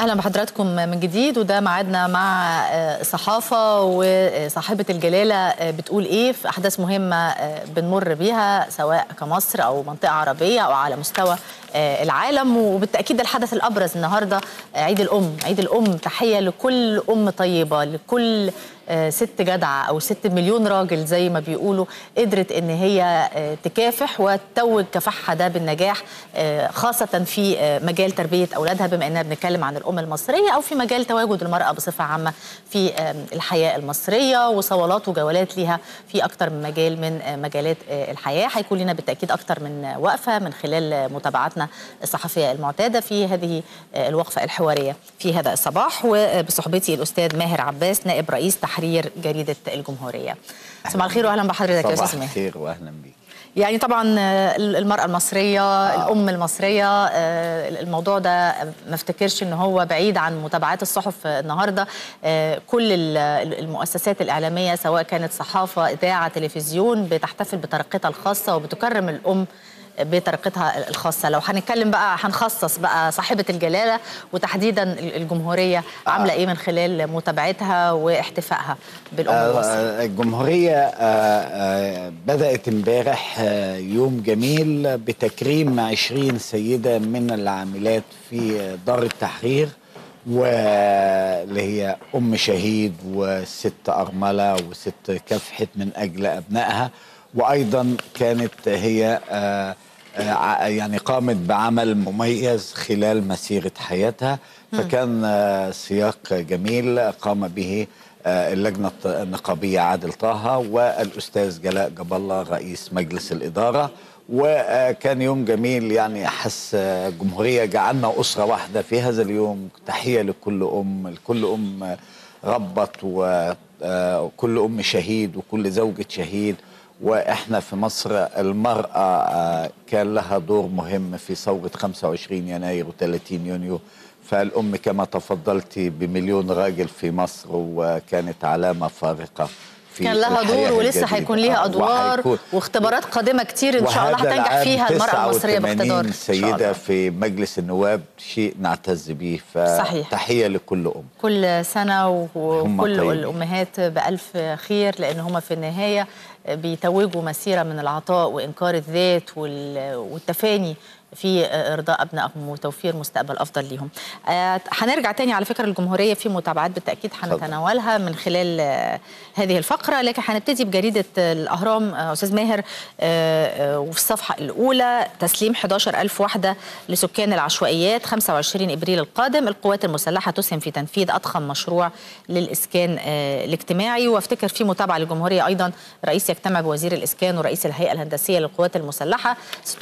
اهلا بحضراتكم من جديد وده ميعادنا مع الصحافه وصاحبه الجلاله بتقول ايه في احداث مهمه بنمر بيها سواء كمصر او منطقه عربيه او على مستوى العالم وبالتاكيد الحدث الابرز النهارده عيد الام عيد الام تحيه لكل ام طيبه لكل ست جدعة أو ست مليون راجل زي ما بيقولوا قدرت إن هي تكافح وتتوج كفاحها ده بالنجاح خاصة في مجال تربية أولادها بما إننا بنتكلم عن الأم المصرية أو في مجال تواجد المرأة بصفة عامة في الحياة المصرية وصولات وجولات ليها في أكتر من مجال من مجالات الحياة هيكون لنا بالتأكيد أكتر من وقفة من خلال متابعتنا الصحفية المعتادة في هذه الوقفة الحوارية في هذا الصباح وبصحبتي الأستاذ ماهر عباس نائب رئيس تحرير جريده الجمهوريه. صباح الخير واهلا بحضرتك يا استاذ صباح الخير واهلا بيك. يعني طبعا المراه المصريه آه. الام المصريه الموضوع ده ما افتكرش ان هو بعيد عن متابعات الصحف النهارده كل المؤسسات الاعلاميه سواء كانت صحافه اذاعه تلفزيون بتحتفل بترقيتها الخاصه وبتكرم الام بطريقتها الخاصة لو هنتكلم بقى هنخصص بقى صاحبة الجلالة وتحديدا الجمهورية عاملة آه. إيه من خلال متابعتها واحتفائها بالأم آه المصرية الجمهورية آه آه بدأت امبارح آه يوم جميل بتكريم 20 سيدة من العاملات في دار التحرير واللي هي أم شهيد وست أرملة وست كفحت من أجل أبنائها وايضا كانت هي يعني قامت بعمل مميز خلال مسيره حياتها فكان سياق جميل قام به اللجنه النقابيه عادل طه والاستاذ جلاء جاب الله رئيس مجلس الاداره وكان يوم جميل يعني حس الجمهوريه جعلنا اسره واحده في هذا اليوم تحيه لكل ام لكل ام ربت وكل ام شهيد وكل زوجة شهيد واحنا في مصر المرأة كان لها دور مهم في ثورة 25 يناير و30 يونيو فالأم كما تفضلت بمليون راجل في مصر وكانت علامة فارقة في كان لها دور ولسه هيكون ليها ادوار وحيكون واختبارات قادمه كتير ان شاء الله هتنجح فيها المراه المصريه باقتدار سيده في مجلس النواب شيء نعتز به فتحيه لكل ام كل سنه وكل الامهات بالف خير لان هم في النهايه بيتوجوا مسيره من العطاء وانكار الذات والتفاني في ارضاء ابنائهم وتوفير مستقبل افضل ليهم. آه هنرجع تاني على فكره الجمهوريه في متابعات بالتاكيد هنتناولها من خلال آه هذه الفقره لكن هنبتدي بجريده الاهرام آه استاذ ماهر وفي الصفحه الاولى تسليم 11000 وحده لسكان العشوائيات 25 ابريل القادم القوات المسلحه تسهم في تنفيذ اضخم مشروع للاسكان الاجتماعي وافتكر في متابعه للجمهوريه ايضا رئيس يجتمع بوزير الاسكان ورئيس الهيئه الهندسيه للقوات المسلحه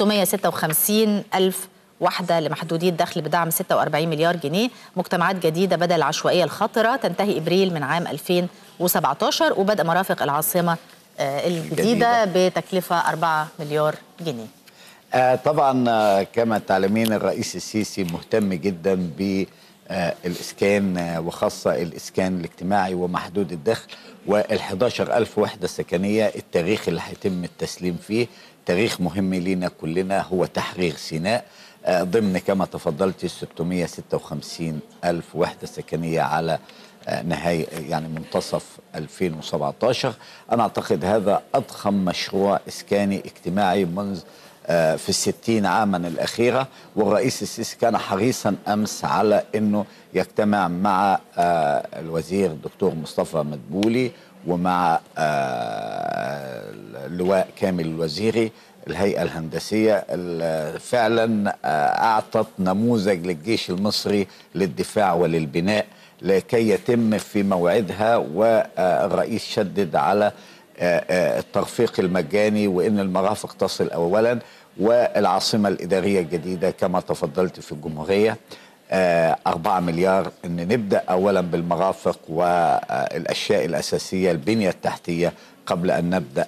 656 ألف وحدة لمحدودي الدخل بدعم 46 مليار جنيه مجتمعات جديدة بدل العشوائية الخطرة تنتهي إبريل من عام 2017 وبدء مرافق العاصمة الجديدة جديدة. بتكلفة 4 مليار جنيه آه طبعا كما تعلمين الرئيس السيسي مهتم جدا ب الإسكان وخاصة الإسكان الاجتماعي ومحدود الدخل وال11 ألف وحدة سكنية التاريخ اللي هيتم التسليم فيه تاريخ مهم لينا كلنا هو تحرير سيناء ضمن كما تفضلت 656 ألف وحدة سكنية على نهاية يعني منتصف 2017 أنا أعتقد هذا أضخم مشروع إسكاني اجتماعي منذ في الستين عاما الأخيرة والرئيس السيسي كان حريصا أمس على أنه يجتمع مع الوزير الدكتور مصطفى مدبولي ومع اللواء كامل الوزيري الهيئة الهندسية فعلا أعطت نموذج للجيش المصري للدفاع وللبناء لكي يتم في موعدها والرئيس شدد على الترفيق المجاني وان المرافق تصل اولا والعاصمه الاداريه الجديده كما تفضلت في الجمهوريه 4 مليار ان نبدا اولا بالمرافق والاشياء الاساسيه البنيه التحتيه قبل ان نبدا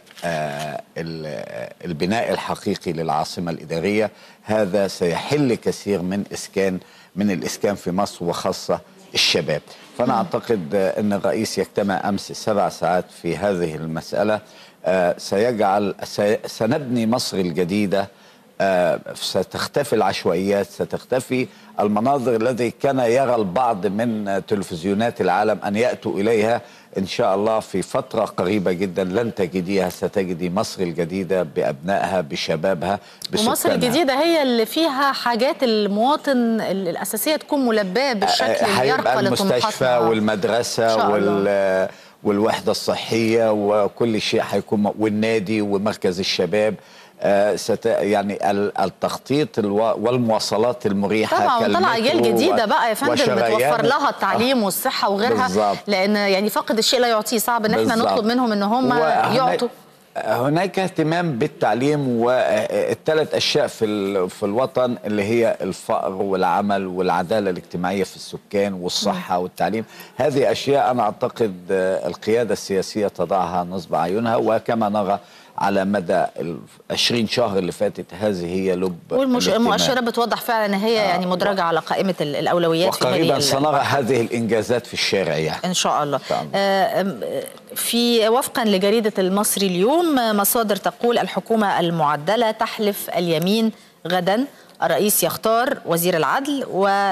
البناء الحقيقي للعاصمه الاداريه هذا سيحل كثير من اسكان من الاسكان في مصر وخاصه الشباب فأنا أعتقد أن الرئيس يجتمع أمس سبع ساعات في هذه المسألة سيجعل سنبني مصر الجديدة آه، ستختفي العشوائيات ستختفي المناظر التي كان يرى البعض من تلفزيونات العالم أن يأتوا إليها إن شاء الله في فترة قريبة جدا لن تجديها ستجدي مصر الجديدة بأبنائها بشبابها ومصر بسكانها. الجديدة هي اللي فيها حاجات المواطن الأساسية تكون ملباة بالشكل اللي هيبقى يرقى المستشفى لطموحاتنا إن والمدرسة شاء وال والوحدة الصحية وكل شيء هيكون م- والنادي ومركز الشباب آه، ست يعني ال- التخطيط الو- والمواصلات المريحة طبعا وطلع اجيال كالمترو جديده و- بقى يا فندم وشريان. بتوفر لها التعليم والصحه وغيرها بالظبط. لان يعني فقد الشيء لا يعطيه صعب ان احنا بالظبط. نطلب منهم ان هم وهناك- يعطوا هناك اهتمام بالتعليم والثلاث اشياء في ال- في الوطن اللي هي الفقر والعمل والعداله الاجتماعيه في السكان والصحه والتعليم هذه اشياء انا اعتقد آه، القياده السياسيه تضعها نصب عيونها وكما نرى على مدى ال 20 شهر اللي فاتت هذه هي لب الاهتمام. والمؤشرات بتوضح فعلا ان هي يعني مدرجه على قائمه ال- الاولويات في وقريبا هذه ال- سنرى هذه الانجازات في الشارع يعني ان شاء الله شاء الله. آه، أم، آه، في وفقا لجريده المصري اليوم آه، مصادر تقول الحكومه المعدله تحلف اليمين غدا الرئيس يختار وزير العدل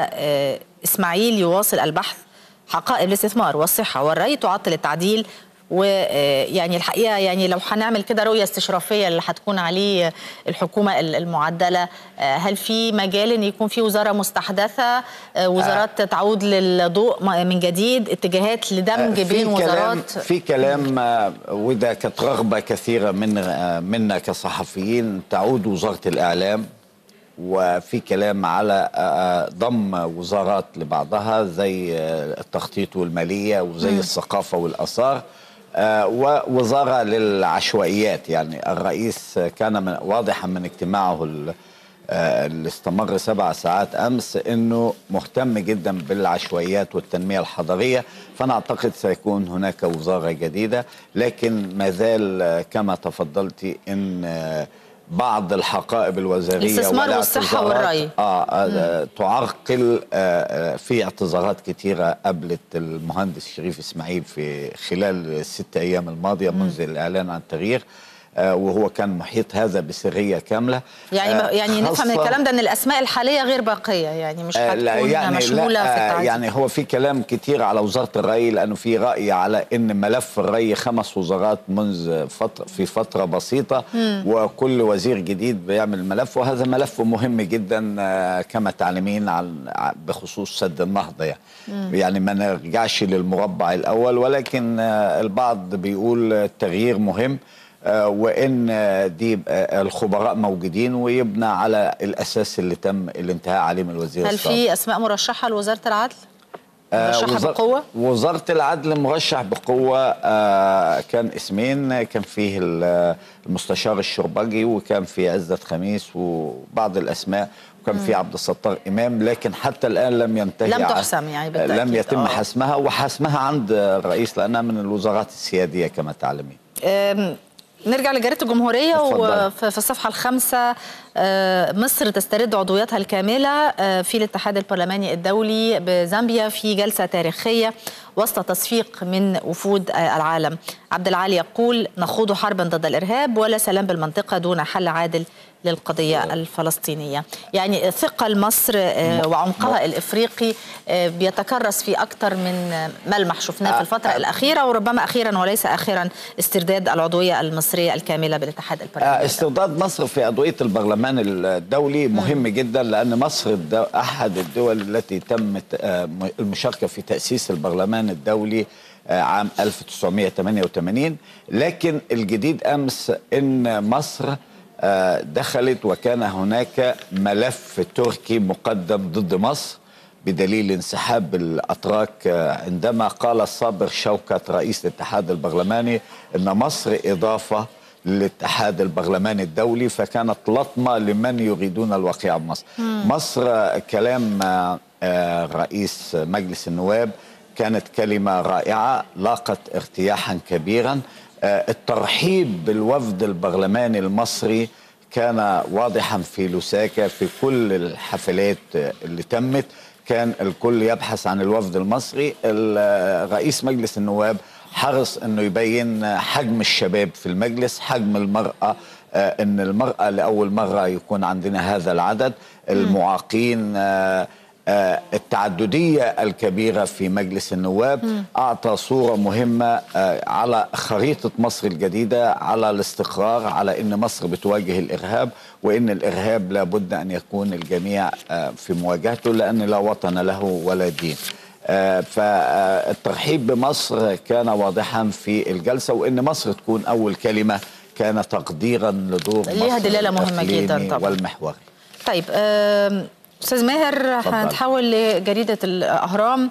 واسماعيل يواصل البحث حقائب الاستثمار والصحه والري تعطل التعديل ويعني الحقيقه يعني لو هنعمل كده رؤيه استشرافيه اللي هتكون عليه الحكومه المعدله آه، هل في مجال ان يكون في وزاره مستحدثه آه، وزارات تعود للضوء من جديد اتجاهات لدمج في بين كلام وزارات في كلام آه، وده كانت رغبه كثيره من آه، منا كصحفيين تعود وزاره الاعلام وفي كلام على آه، ضم وزارات لبعضها زي آه، التخطيط والماليه وزي الثقافه والاثار آه، ووزاره للعشوائيات يعني الرئيس كان من واضحا من اجتماعه ال- آه، اللي استمر سبع ساعات امس انه مهتم جدا بالعشوائيات والتنميه الحضريه فانا اعتقد سيكون هناك وزاره جديده لكن ما زال آه، كما تفضلتي ان آه، بعض الحقائب الوزاريه الاستثمار والصحة والاعتذارات- والري. آه آه تعرقل آه آه، في اعتذارات كثيره قابلت المهندس شريف اسماعيل في خلال الست ايام الماضيه منذ الاعلان عن التغيير آه وهو كان محيط هذا بسريه كامله يعني آه، يعني نفهم من خاصة- الكلام ده ان الاسماء الحاليه غير باقيه يعني مش آه، هتكون لا يعني مشموله لا في آه، التعديل يعني هو في كلام كتير على وزاره الري لانه في راي على ان ملف الري خمس وزارات منذ فتره في فتره بسيطه وكل وزير جديد بيعمل ملف وهذا ملف مهم جدا آه، كما تعلمين عن ع- بخصوص سد النهضه يعني يعني ما نرجعش للمربع الاول ولكن آه، البعض بيقول التغيير مهم آه، وان آه، دي آه، الخبراء موجودين ويبنى على الاساس اللي تم الانتهاء عليه من الوزير هل السابق. في اسماء مرشحه لوزاره العدل؟ آه، مرشحه وزار- بقوه؟ وزارة العدل مرشح بقوة آه، كان اسمين كان فيه ال- المستشار الشربجي وكان في عزت خميس وبعض الأسماء وكان في عبد الستار إمام لكن حتى الآن لم ينتهي لم ع- تحسم يعني بالتأكيد، لم يتم آه. حسمها وحسمها عند الرئيس لأنها من الوزارات السيادية كما تعلمين أم، نرجع لجريده الجمهوريه اتفضلي. وفي في الصفحه الخامسه آه، مصر تسترد عضويتها الكامله آه، في الاتحاد البرلماني الدولي بزامبيا في جلسه تاريخيه وسط تصفيق من وفود آه، العالم عبد العالي يقول نخوض حربا ضد الارهاب ولا سلام بالمنطقه دون حل عادل للقضيه الفلسطينيه يعني ثقل مصر آه، وعمقها الافريقي آه، بيتكرس في اكثر من ملمح شفناه في الفتره الاخيره وربما اخيرا وليس اخرا استرداد العضويه المصريه الكامله بالاتحاد البرلماني آه، استرداد مصر في أضوية البرلمان الدولي مهم جدا لأن مصر الدو... أحد الدول التي تمت آه، م- المشاركة في تأسيس البرلمان الدولي آه، عام 1988 لكن الجديد أمس إن مصر آه، دخلت وكان هناك ملف تركي مقدم ضد مصر بدليل انسحاب الاتراك آه، عندما قال الصابر شوكت رئيس الاتحاد البرلماني ان مصر اضافه للاتحاد البرلماني الدولي فكانت لطمه لمن يريدون الوقيع بمصر. مصر آه، كلام آه، آه، رئيس مجلس النواب كانت كلمه رائعه لاقت ارتياحا كبيرا آه، الترحيب بالوفد البرلماني المصري كان واضحا في لوساكا في كل الحفلات اللي تمت كان الكل يبحث عن الوفد المصري ال- رئيس مجلس النواب حرص انه يبين حجم الشباب في المجلس حجم المرأة آه، ان المراه لاول مره يكون عندنا هذا العدد المعاقين آه، آه، التعدديه الكبيره في مجلس النواب اعطى صوره مهمه آه، على خريطه مصر الجديده على الاستقرار على ان مصر بتواجه الارهاب وان الارهاب لابد ان يكون الجميع آه، في مواجهته لان لا وطن له ولا دين آه، فالترحيب بمصر كان واضحا في الجلسه وان مصر تكون اول كلمه كان تقديرا لدور ليها مصر دلالة مهمة جداً الإقليمي طبعاً. والمحوري طيب آم، استاذ ماهر اتفضل. هنتحول لجريده الاهرام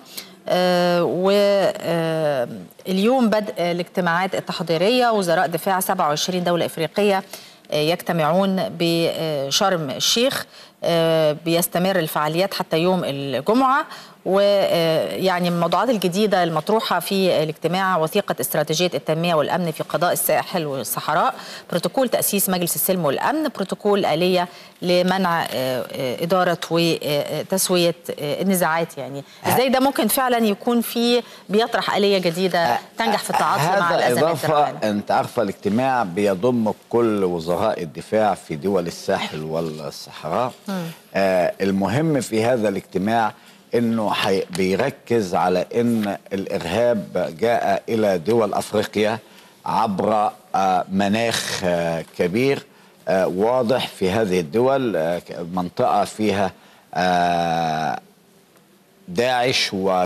واليوم بدء الاجتماعات التحضيريه وزراء دفاع 27 دوله افريقيه آه، يجتمعون بشرم الشيخ آه، بيستمر الفعاليات حتى يوم الجمعه ويعني من الموضوعات الجديده المطروحه في الاجتماع وثيقه استراتيجيه التنميه والامن في قضاء الساحل والصحراء بروتوكول تاسيس مجلس السلم والامن بروتوكول اليه لمنع آه، آه، اداره وتسويه آه، النزاعات يعني ازاي ده ممكن فعلا يكون في بيطرح اليه جديده تنجح في التعاطي مع هذا الازمات إضافة الراهنه أنت عارفة الاجتماع بيضم كل وزراء الدفاع في دول الساحل والصحراء آه المهم في هذا الاجتماع انه حي- بيركز على ان الارهاب جاء الى دول افريقيا عبر آه مناخ آه كبير آه واضح في هذه الدول آه ك- منطقه فيها آه داعش و